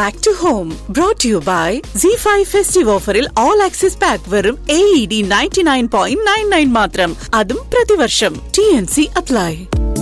Back to home brought you by C five festive ഓഫറിൽ all access pack വെറും A E D ninety nine point nine nine മാത്രം അതും പ്രതിവർഷം T N C apply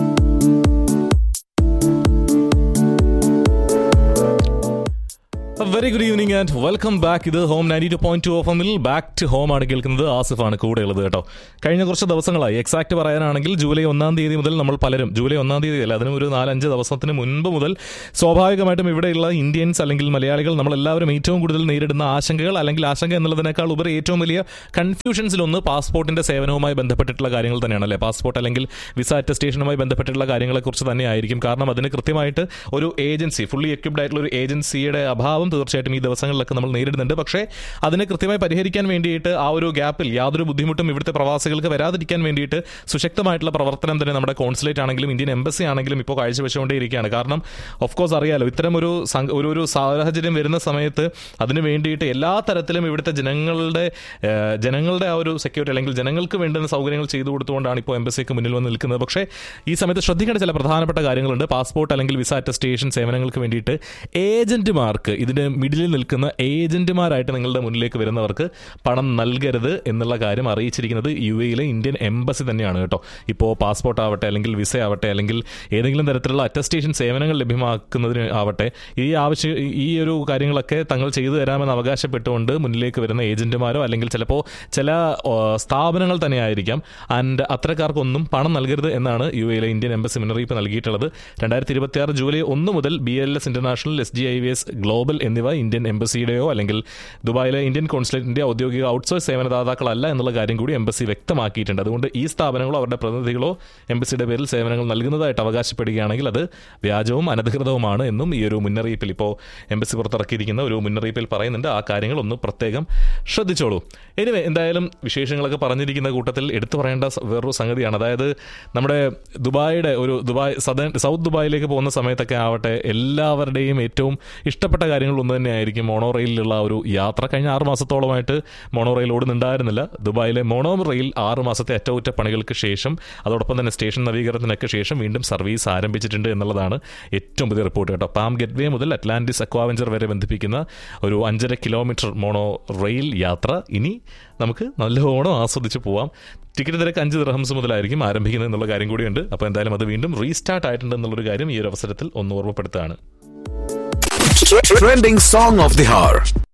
very good evening and welcome back ഇത് home ninety two point two F എമ്മിൽ back to home ആണ് കേൾക്കുന്നത് ആസിഫാണ് കൂടെ ഉള്ളത് കേട്ടോ കഴിഞ്ഞ കുറച്ച് ദിവസങ്ങളായി എക്സാക്ട് പറയാനാണെങ്കിൽ ജൂലൈ ഒന്നാം തീയതി മുതൽ നമ്മൾ പലരും ജൂലൈ ഒന്നാം തീയതി അല്ല അതിനും ഒരു നാലഞ്ച് ദിവസത്തിന് മുൻപ് മുതൽ സ്വാഭാവികമായിട്ടും ഇവിടെയുള്ള ഇന്ത്യൻസ് അല്ലെങ്കിൽ മലയാളികൾ നമ്മളെല്ലാവരും ഏറ്റവും കൂടുതൽ നേരിടുന്ന ആശങ്കകൾ അല്ലെങ്കിൽ ആശങ്ക എന്നുള്ളതിനേക്കാൾ ഉപരി ഏറ്റവും വലിയ കൺഫ്യൂഷൻസിലൊന്ന് പാസ്പോർട്ടിന്റെ സേവനവുമായി ബന്ധപ്പെട്ടിട്ടുള്ള കാര്യങ്ങൾ തന്നെയാണ് അല്ലേ പാസ്പോർട്ട് അല്ലെങ്കിൽ വിസ അറ്റസ്റ്റേഷനുമായി ബന്ധപ്പെട്ടിട്ടുള്ള കാര്യങ്ങളെക്കുറിച്ച് തന്നെയായിരിക്കും കാരണം അതിന് കൃത്യമായിട്ട് ഒരു ഏജൻസി ഫുള്ളി എക്വിപ്ഡ് ആയിട്ടുള്ള ഒരു ഏജൻസിയുടെ അഭാവം തീർച്ചയായിട്ടും ഈ ദിവസങ്ങളിലൊക്കെ നമ്മൾ നേരിടുന്നുണ്ട് പക്ഷേ അതിനെ കൃത്യമായി പരിഹരിക്കാൻ വേണ്ടിയിട്ട് ആ ഒരു ഗ്യാപ്പിൽ യാതൊരു ബുദ്ധിമുട്ടും ഇവിടുത്തെ പ്രവാസികൾക്ക് വരാതിരിക്കാൻ വേണ്ടിയിട്ട് സുശക്തമായിട്ടുള്ള പ്രവർത്തനം തന്നെ നമ്മുടെ കോൺസുലേറ്റ് ആണെങ്കിലും ഇന്ത്യൻ എംബസി ആണെങ്കിലും ഇപ്പോൾ കാഴ്ചവെച്ചുകൊണ്ടേയിരിക്കുകയാണ് കാരണം ഓഫ് കോഴ്സ് അറിയാലോ ഇത്തരം ഒരു സം- ഒരു ഒരു സാഹചര്യം വരുന്ന സമയത്ത് അതിന് വേണ്ടിയിട്ട് എല്ലാ തരത്തിലും ഇവിടുത്തെ ജനങ്ങളുടെ ഏഹ്, ജനങ്ങളുടെ ആ ഒരു സെക്യൂരിറ്റി അല്ലെങ്കിൽ ജനങ്ങൾക്ക് വേണ്ടുന്ന സൗകര്യങ്ങൾ ചെയ്തു കൊടുത്തുകൊണ്ടാണ് ഇപ്പോൾ എംബസിക്ക് മുന്നിൽ വന്ന് നിൽക്കുന്നത് പക്ഷേ ഈ സമയത്ത് ശ്രദ്ധിക്കേണ്ട ചില പ്രധാനപ്പെട്ട കാര്യങ്ങളുണ്ട് പാസ്പോർട്ട് അല്ലെങ്കിൽ വിസ അറ്റസ്റ്റേഷൻ സേവനങ്ങൾക്ക് വേണ്ടിയിട്ട് ഏജന്റുമാർക്ക് ഇതിന്റെ മിഡിലിൽ നിൽക്കുന്ന ഏജന്റുമാരായിട്ട് നിങ്ങളുടെ മുന്നിലേക്ക് വരുന്നവർക്ക് പണം നൽകരുത് എന്നുള്ള കാര്യം അറിയിച്ചിരിക്കുന്നത് യു എയിലെ ഇന്ത്യൻ എംബസി തന്നെയാണ് കേട്ടോ ഇപ്പോൾ പാസ്പോർട്ട് ആവട്ടെ അല്ലെങ്കിൽ വിസ ആവട്ടെ അല്ലെങ്കിൽ ഏതെങ്കിലും തരത്തിലുള്ള അറ്റസ്റ്റേഷൻ സേവനങ്ങൾ ലഭ്യമാക്കുന്നതിന് ആവട്ടെ ഈ ആവശ്യ ഈ ഒരു കാര്യങ്ങളൊക്കെ തങ്ങൾ ചെയ്തു തരാമെന്ന് അവകാശപ്പെട്ടുകൊണ്ട് മുന്നിലേക്ക് വരുന്ന ഏജന്റുമാരോ അല്ലെങ്കിൽ ചിലപ്പോൾ ചില ഓ, സ്ഥാപനങ്ങൾ തന്നെ ആയിരിക്കാം ആൻഡ് അത്തരക്കാർക്കൊന്നും പണം നൽകരുത് എന്നാണ് യു എയിലെ ഇന്ത്യൻ എംബസി മുന്നറിയിപ്പ് നൽകിയിട്ടുള്ളത് രണ്ടായിരത്തി ഇരുപത്തി ആറ് ജൂലൈ ഒന്ന് മുതൽ B L S international S G I V S global എന്നിവ ഇന്ത്യൻ എംബസിയുടെയോ അല്ലെങ്കിൽ ദുബായിലെ ഇന്ത്യൻ കോൺസുലേറ്റിന്റെ ഔദ്യോഗിക ഔട്ട്സോഴ്സ് സേവനദാതാക്കളല്ല എന്നുള്ള കാര്യം കൂടി എംബസി വ്യക്തമാക്കിയിട്ടുണ്ട് അതുകൊണ്ട് ഈ സ്ഥാപനങ്ങളോ അവരുടെ പ്രതിനിധികളോ എംബസിയുടെ പേരിൽ സേവനങ്ങൾ നൽകുന്നതായിട്ട് അവകാശപ്പെടുകയാണെങ്കിൽ അത് വ്യാജവും അനധികൃതവുമാണ് എന്നും ഈ ഒരു മുന്നറിയിപ്പിൽ ഇപ്പോൾ എംബസി പുറത്തിറക്കിയിരിക്കുന്ന ഒരു മുന്നറിയിപ്പിൽ പറയുന്നുണ്ട് ആ കാര്യങ്ങൾ ഒന്ന് പ്രത്യേകം ശ്രദ്ധിച്ചോളൂ എനിവേ എന്തായാലും വിശേഷങ്ങളൊക്കെ പറഞ്ഞിരിക്കുന്ന കൂട്ടത്തിൽ എടുത്തു പറയേണ്ട സ- വേറൊരു സംഗതിയാണ് അതായത് നമ്മുടെ ദുബായിയുടെ ഒരു ദുബായ് സദൻ സൗത്ത് ദുബായിലേക്ക് പോകുന്ന സമയത്തൊക്കെ ആവട്ടെ എല്ലാവരുടെയും ഏറ്റവും ഇഷ്ടപ്പെട്ട കാര്യങ്ങൾ ഒന്ന് തന്നെയായിരിക്കും മോണോ റെയിലുള്ള ആ ഒരു യാത്ര കഴിഞ്ഞ ആറ് മാസത്തോളമായിട്ട് മോണോ റെയിൽ ഓടുന്നുണ്ടായിരുന്നില്ല ദുബായിലെ മോണോ റെയിൽ ആറ് മാസത്തെ അറ്റകുറ്റപ്പണികൾക്ക് ശേഷം അതോടൊപ്പം തന്നെ സ്റ്റേഷൻ നവീകരണത്തിനൊക്കെ ശേഷം വീണ്ടും സർവീസ് ആരംഭിച്ചിട്ടുണ്ട് എന്നുള്ളതാണ് ഏറ്റവും പുതിയ റിപ്പോർട്ട് കേട്ടോ പാം ഗെറ്റ്വേ മുതൽ അറ്റ്ലാന്റിസ് അക്വാവെഞ്ചർ വരെ ബന്ധിപ്പിക്കുന്ന ഒരു അഞ്ചര കിലോമീറ്റർ മോണോ റെയിൽ യാത്ര ഇനി നമുക്ക് നല്ലോണം ആസ്വദിച്ച് പോവാം ടിക്കറ്റ് നിരക്ക് അഞ്ച് ദിർഹംസ് മുതലായിരിക്കും ആരംഭിക്കുന്നത് എന്നുള്ള കാര്യം കൂടിയുണ്ട് അപ്പോൾ എന്തായാലും അത് വീണ്ടും റീസ്റ്റാർട്ട് ആയിട്ടുണ്ട് എന്നുള്ളൊരു കാര്യം ഈ ഒരു അവസരത്തിൽ ഒന്ന് ഓർമ്മപ്പെടുത്തുകയാണ് Trending song of the hour.